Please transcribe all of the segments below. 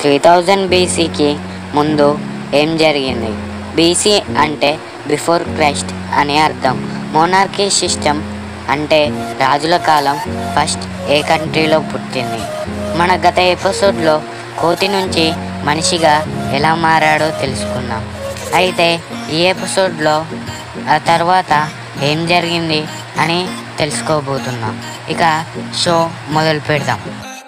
three thousand బీసీకి ముందు ఏం జరిగింది బీసీ అంటే బిఫోర్ క్రైస్ట్ అని అర్థం మోనార్కీ సిస్టమ్ అంటే రాజుల కాలం ఫస్ట్ ఏ కంట్రీలో పుట్టింది మన గత ఎపిసోడ్లో కోతి నుంచి మనిషిగా ఎలా మారాడో తెలుసుకున్నాం అయితే ఈ ఎపిసోడ్లో ఆ తర్వాత ఏం జరిగింది అని తెలుసుకోబోతున్నాం ఇక షో మొదలు పెడదాం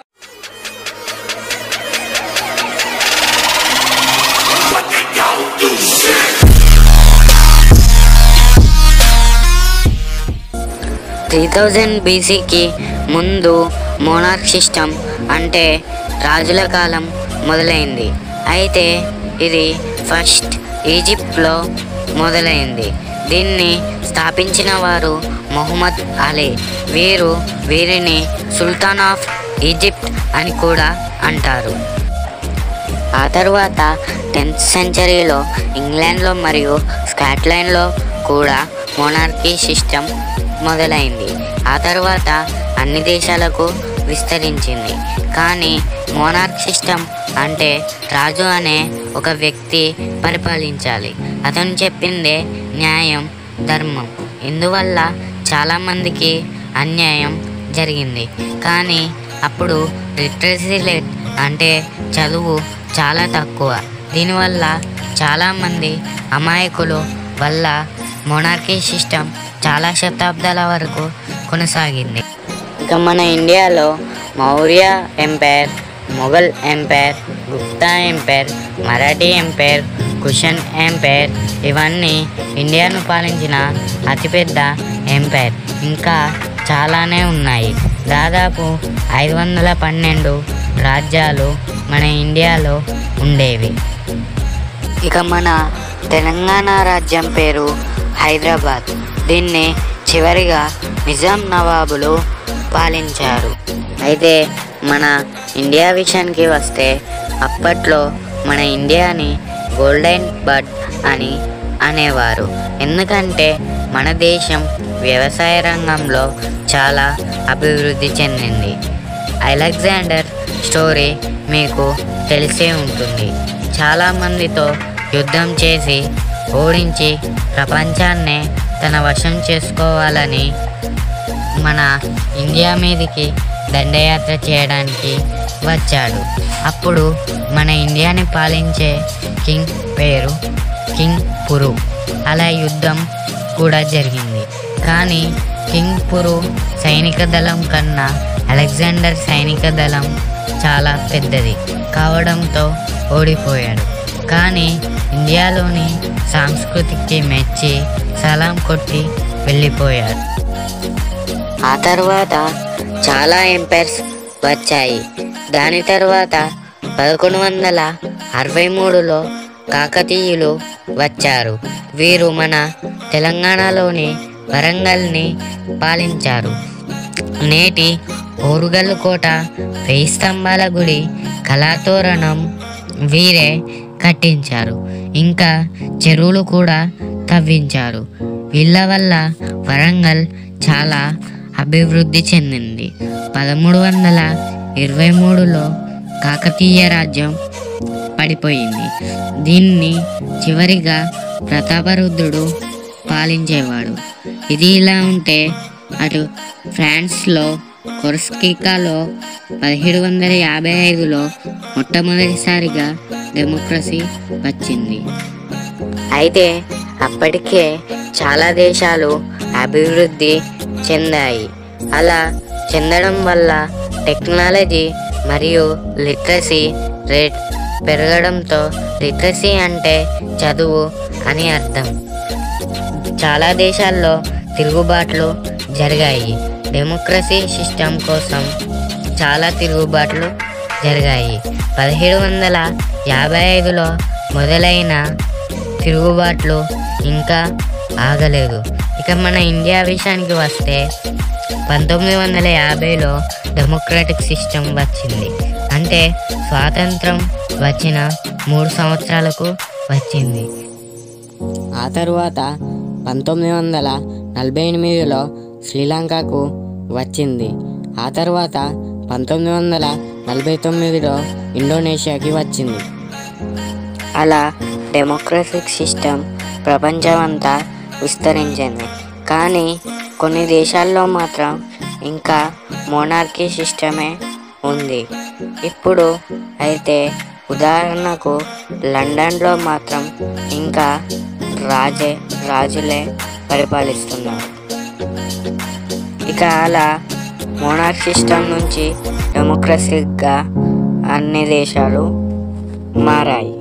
త్రీ థౌజండ్ బీసీకి ముందు మోనార్క్ సిస్టమ్ అంటే రాజుల కాలం మొదలైంది అయితే ఇది ఫస్ట్ ఈజిప్ట్లో మొదలైంది దీన్ని స్థాపించిన వారు మొహమ్మద్ అలీ వీరు వీరిని సుల్తాన్ ఆఫ్ ఈజిప్ట్ అని కూడా అంటారు ఆ తర్వాత టెన్త్ సెంచరీలో ఇంగ్లాండ్లో మరియు స్కాట్లాండ్లో కూడా మోనార్కీ సిస్టమ్ మొదలైంది ఆ తర్వాత అన్ని దేశాలకు విస్తరించింది కానీ మోనార్క్ సిస్టమ్ అంటే రాజు అనే ఒక వ్యక్తి పరిపాలించాలి అతను చెప్పిందే న్యాయం ధర్మం ఇందువల్ల చాలామందికి అన్యాయం జరిగింది కానీ అప్పుడు లిటరసీ రేట్ అంటే చదువు చాలా తక్కువ దీనివల్ల చాలామంది అమాయకులు వల్ల మొనార్కీ సిస్టమ్ చాలా శతాబ్దాల వరకు కొనసాగింది ఇక మన ఇండియాలో Maurya empire Mughal empire Gupta empire Marathi empire Kushan empire ఇవన్నీ ఇండియాను పాలించిన అతిపెద్ద ఎంపైర్ ఇంకా చాలానే ఉన్నాయి దాదాపు ఐదు వందల పన్నెండు రాజ్యాలు మన ఇండియాలో ఉండేవి ఇక మన తెలంగాణ రాజ్యం పేరు హైదరాబాద్ దీన్ని చివరిగా నిజాం నవాబులు పాలించారు అయితే మన ఇండియా విషయానికి వస్తే అప్పట్లో మన ఇండియాని గోల్డెన్ బర్డ్ అని అనేవారు ఎందుకంటే మన దేశం వ్యవసాయ రంగంలో చాలా అభివృద్ధి చెందింది అలెగ్జాండర్ స్టోరీ మీకు తెలిసే ఉంటుంది చాలామందితో యుద్ధం చేసి ఓడించి ప్రపంచాన్నే తన వశం చేసుకోవాలని మన ఇండియా మీదకి దండయాత్ర చేయడానికి వచ్చాడు అప్పుడు మన ఇండియాని పాలించే కింగ్ పేరు కింగ్ పురు అలా యుద్ధం కూడా జరిగింది కానీ కింగ్ పురు సైనిక దళం కన్నా అలెగ్జాండర్ సైనిక దళం చాలా పెద్దది కావడంతో ఓడిపోయాడు కానీ ఇండియాలోని సంస్కృతికి మెచ్చి సలాం కొట్టి వెళ్ళిపోయాడు ఆ తర్వాత చాలా ఎంపైర్స్ వచ్చాయి దాని తర్వాత పదకొండు వందల అరవై మూడులో కాకతీయులు వచ్చారు వీరు మన తెలంగాణలోని వరంగల్ని పాలించారు నేటి ఓరుగల్లు కోట వెయ్యి స్తంభాల గుడి కళాతోరణం వీరే కట్టించారు ఇంకా చెరువులు కూడా తవ్వించారు వీళ్ళ వల్ల వరంగల్ చాలా అభివృద్ధి చెందింది పదమూడు వందల ఇరవై మూడులో కాకతీయ రాజ్యం పడిపోయింది దీన్ని చివరిగా ప్రతాపరుద్రుడు పాలించేవాడు ఇది ఇలా ఉంటే అటు ఫ్రాన్స్లో కొర్స్కికాలో పదిహేడు వందల యాభై ఐదులో మొట్టమొదటిసారిగా డెమోక్రసీ వచ్చింది అయితే అప్పటికే చాలా దేశాలు అభివృద్ధి చెందాయి అలా చెందడం వల్ల టెక్నాలజీ మరియు లిటరసీ రేట్ పెరగడంతో లిటరసీ అంటే చదువు అని అర్థం చాలా దేశాల్లో తిరుగుబాట్లు జరిగాయి డెమోక్రసీ సిస్టమ్ కోసం చాలా తిరుగుబాట్లు జరిగాయి పదిహేడు వందల యాభై ఐదులో మొదలైన తిరుగుబాట్లు ఇంకా ఆగలేదు ఇక మన ఇండియా విషయానికి వస్తే పంతొమ్మిది వందల యాభైలో డెమోక్రాటిక్ సిస్టమ్ వచ్చింది అంటే స్వాతంత్రం వచ్చిన మూడు సంవత్సరాలకు వచ్చింది ఆ తరువాత పంతొమ్మిది వందల నలభై ఎనిమిదిలో శ్రీలంకకు వచ్చింది ఆ తర్వాత పంతొమ్మిది వందల నలభై తొమ్మిదిలో ఇండోనేషియాకి వచ్చింది అలా డెమోక్రటిక్ సిస్టమ్ ప్రపంచమంతా విస్తరించింది కానీ కొన్ని దేశాల్లో మాత్రం ఇంకా మోనార్కీ సిస్టమే ఉంది ఇప్పుడు అయితే ఉదాహరణకు లండన్లో మాత్రం ఇంకా రాజే రాజులే పరిపాలిస్తున్నారు ఇక అలా మోనార్క్ సిస్టమ్ నుంచి డెమోక్రసీగా అన్ని దేశాలు మారాయి